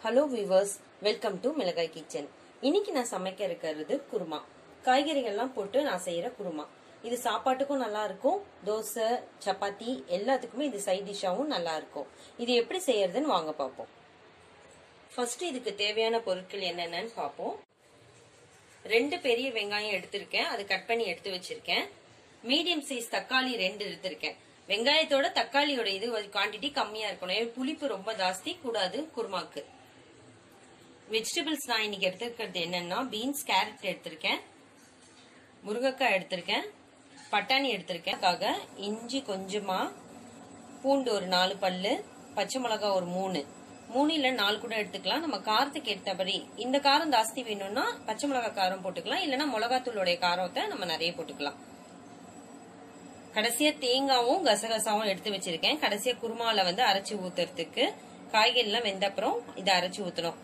hello viewers welcome to Milagai Kitchen இன்னைக்கு நான் சமைக்க இருக்கிறது குருமா காய்கறிகள்லாம் போட்டு நான் செய்யற குருமா இது சாப்பாட்டுக்கும் நல்லா இருக்கும் தோசை சப்பாத்தி எல்லாத்துக்குமே இது சைட் டிஷ்ஷாவும் நல்லா இருக்கும் இது எப்படி செய்யறதுன்னு வாங்க பார்ப்போம் ஃபர்ஸ்ட் இதுக்கு தேவையான பொருட்கள் என்னென்னு பார்ப்போம் ரெண்டு பெரிய வெங்காயம் எடுத்திருக்கேன் அது கட் பண்ணி எடுத்து வச்சிருக்கேன் மீடியம் சைஸ் தக்காளி ரெண்டு எடுத்திருக்கேன் வெங்காயத்தோட தக்காளியோட இது குவாண்டிட்டி கம்மியா இருக்கணும் ஏன்னா புளிப்பு ரொம்ப ஜாஸ்தி கூடாது குருமாக்கு வெஜிடபிள்ஸ் நான் இன்னைக்கு எடுத்துருக்கிறது என்னன்னா பீன்ஸ் கேரட் எடுத்திருக்கேன் முருங்கைக்காய் எடுத்திருக்கேன் பட்டாணி எடுத்திருக்கேன் அதுக்காக இஞ்சி கொஞ்சமா பூண்டு ஒரு நாலு பல்லு பச்சை மிளகாய் ஒரு மூணு மூணு இல்ல நாலு கூட எடுத்துக்கலாம் நம்ம காரத்துக்கு ஏற்றபடி இந்த காரம் ஜாஸ்தி வேணும்னா பச்சை மிளகாய் காரம் போட்டுக்கலாம் இல்லைன்னா மிளகாத்தூளுடைய காரத்தை நம்ம நிறைய போட்டுக்கலாம் கடைசியா தேங்காவும் கசகசாவும் எடுத்து வச்சிருக்கேன் கடைசியா குருமால வந்து அரைச்சி ஊத்துறதுக்கு காய்கறி எல்லாம் வெந்த அப்புறம் இதை அரைச்சி ஊத்தணும்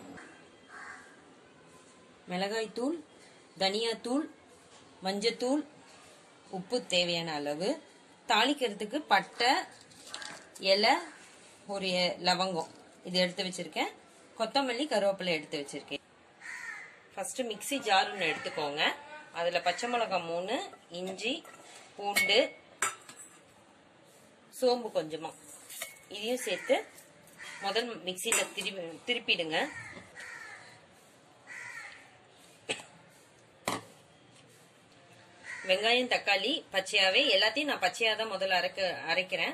மிளகாய் தூள் தனியாத்தூள் மஞ்சத்தூள் உப்பு தேவையான அளவு தாளிக்கிறதுக்கு பட்டை இலை ஒரு எ- லவங்கம் இது எடுத்து வச்சிருக்கேன் கொத்தமல்லி கருவேப்பிலை எடுத்து வச்சிருக்கேன் ஃபர்ஸ்ட் மிக்ஸி ஜார் ஒன்று எடுத்துக்கோங்க அதில் பச்சை மிளகாய் மூணு இஞ்சி பூண்டு சோம்பு கொஞ்சமா இதையும் சேர்த்து முதல் மிக்சியில் திருப்பி திருப்பிடுங்க வெங்காயம் தக்காளி பச்சையாவே எல்லாத்தையும் நான் பச்சையா தான் முதல்ல அரைக்க அரைக்கிறேன்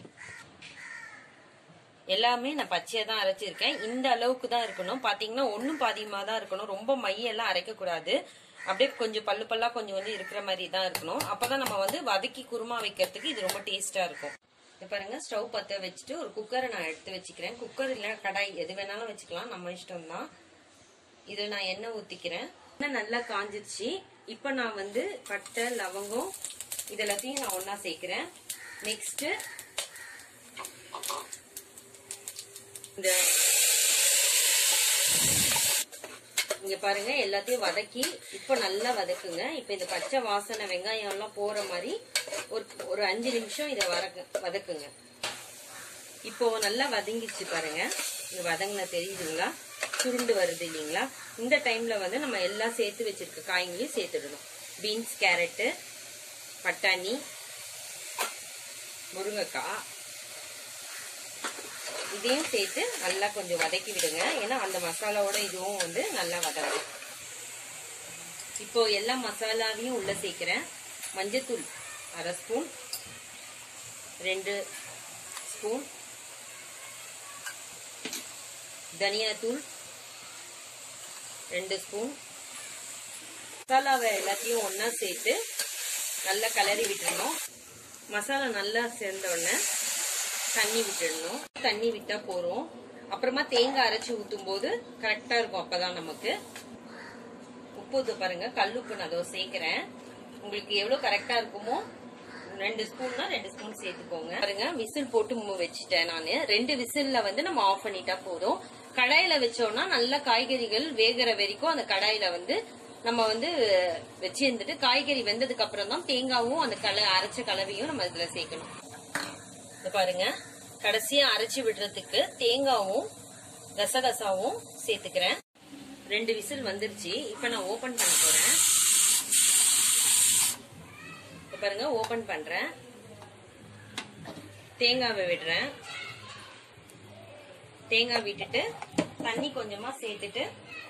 எல்லாமே நான் பச்சையா தான் அரைச்சிருக்கேன் இந்த அளவுக்கு தான் இருக்கணும் பாத்தீங்கன்னா ஒன்னும் பாதியமா தான் இருக்கணும் ரொம்ப மையெல்லாம் அரைக்க கூடாது அப்படியே கொஞ்சம் பல்லு பல்லா கொஞ்சம் கொஞ்சம் இருக்கிற மாதிரி தான் இருக்கணும் அப்பதான் நம்ம வந்து வதக்கி குருமா வைக்கிறதுக்கு இது ரொம்ப டேஸ்டா இருக்கும் இது பாருங்க ஸ்டவ் பத்த வச்சுட்டு ஒரு குக்கரை நான் எடுத்து வச்சுக்கிறேன் குக்கர் இல்ல கடாய் எது வேணாலும் வச்சுக்கலாம் நம்ம இஷ்டம் தான் இதுல நான் எண்ணெய் ஊத்திக்கிறேன் எண்ணெய் நல்லா காஞ்சிருச்சு இப்ப நான் வந்து பட்டை லவங்கம் இது எல்லாத்தையும் நான் ஒண்ணா சேர்க்கிறேன் நெக்ஸ்ட் இந்த இங்க பாருங்க எல்லாத்தையும் வதக்கி இப்ப நல்லா வதக்குங்க இப்ப இந்த பச்சை வாசனை வெங்காயம் எல்லாம் போற மாதிரி ஒரு ஒரு அஞ்சு நிமிஷம் இதை வதக்கு வதக்குங்க இப்போ நல்லா வதங்கிச்சு பாருங்க இது வதங்கின தெரியுதுங்களா சுருண்டு வருது இல்லைங்களா இந்த டைம்ல வந்து நம்ம எல்லாம் சேர்த்து வச்சிருக்க காய்களையும் சேர்த்துடணும் பீன்ஸ் கேரட்டு பட்டாணி முருங்கைக்காய் இதையும் சேர்த்து நல்லா கொஞ்சம் வதக்கி விடுங்க ஏன்னா அந்த மசாலாவோட இதுவும் வந்து நல்லா வதங்கும் இப்போ எல்லா மசாலாவையும் உள்ள சேர்க்கிறேன் மஞ்சத்தூள் அரை ஸ்பூன் ரெண்டு ஸ்பூன் தனியாத்தூள் ரெண்டு ஸ்பூன் மசாலாவை எல்லாத்தையும் ஒண்ணா சேர்த்து நல்லா கலரி விட்டுறணும் மசாலா நல்லா சேர்ந்த உடனே தண்ணி விட்டுடணும் தண்ணி விட்டா போறோம் அப்புறமா தேங்காய் அரைச்சி ஊத்தும் போது கரெக்டா இருக்கும் அப்பதான் நமக்கு உப்பு இது பாருங்க கல்லுப்பு நான் அதோ சேர்க்கிறேன் உங்களுக்கு எவ்வளவு கரெக்டா இருக்குமோ ரெண்டு ஸ்பூன்னா ரெண்டு ஸ்பூன் சேர்த்துக்கோங்க பாருங்க விசில் போட்டு மு- வச்சுட்டேன் நானு ரெண்டு விசில்ல வந்து நம்ம ஆஃப் பண்ணிட்டா போதும் கடாயில வச்சோம்னா நல்ல காய்கறிகள் வேகிற வரைக்கும் அந்த கடாயில வந்து நம்ம வந்து வச்சு இருந்துட்டு காய்கறி வெந்ததுக்கு அப்புறம் தான் தேங்காவும் அந்த கல அரைச்ச கலவையும் நம்ம இதுல சேர்க்கணும் இது பாருங்க கடைசியா அரைச்சு விடுறதுக்கு தேங்காவும் கசகசாவும் சேர்த்துக்கிறேன் ரெண்டு விசில் வந்துருச்சு இப்ப நான் ஓபன் பண்ண போறேன் இப்ப பாருங்க ஓபன் பண்றேன் தேங்காவை விடுறேன் தேங்காய் விட்டுட்டு தண்ணி கொஞ்சமா சேர்த்துட்டு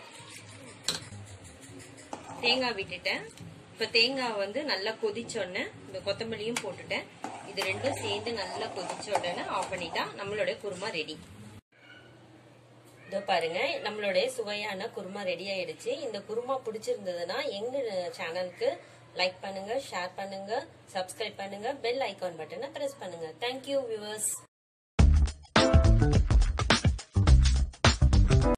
தேங்காய் விட்டுட்டேன் இப்ப தேங்காய் வந்து நல்லா கொதிச்ச உடனே இந்த கொத்தமல்லியும் போட்டுட்டேன் இது ரெண்டும் சேர்ந்து நல்லா கொதிச்ச உடனே ஆஃப் பண்ணிட்டா நம்மளோட குருமா ரெடி இதோ பாருங்க நம்மளுடைய சுவையான குருமா ரெடி ஆயிடுச்சு இந்த குருமா பிடிச்சிருந்ததுன்னா எங்க சேனலுக்கு லைக் பண்ணுங்க ஷேர் பண்ணுங்க சப்ஸ்கிரைப் பண்ணுங்க பெல் ஐகான் பட்டனை பிரஸ் பண்ணுங்க தேங்க்யூ வியூவர்ஸ்